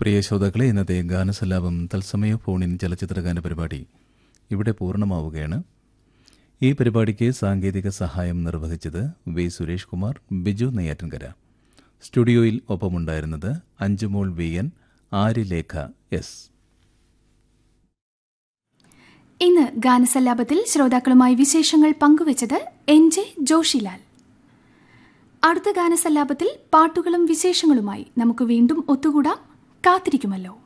പ്രിയ ശ്രോതാക്കളെ ഇന്നത്തെ ഗാനസല്ലാപം തത്സമയ ഫോണിൻ ചലച്ചിത്രഗാന പരിപാടി ഇവിടെ പൂർണ്ണമാവുകയാണ് ഈ പരിപാടിക്ക് സാങ്കേതിക സഹായം നിർവഹിച്ചത് വി സുരേഷ് കുമാർ ബിജു നെയ്യാറ്റിൻകര സ്റ്റുഡിയോയിൽ ഒപ്പമുണ്ടായിരുന്നത് Anjumol V N Aryalekha S ഇന്ന് ഗാനസല്ലാപത്തിൽ ശ്രോതാക്കളുമായി വിശേഷങ്ങൾ പങ്കുവച്ചത് എൻ ജെ ജോഷിലാൽ അടുത്ത ഗാനസല്ലാപത്തിൽ പാട്ടുകളും വിശേഷങ്ങളുമായി നമുക്ക് വീണ്ടും ഒത്തുകൂടാം കാത്തിരിക്കുമല്ലോ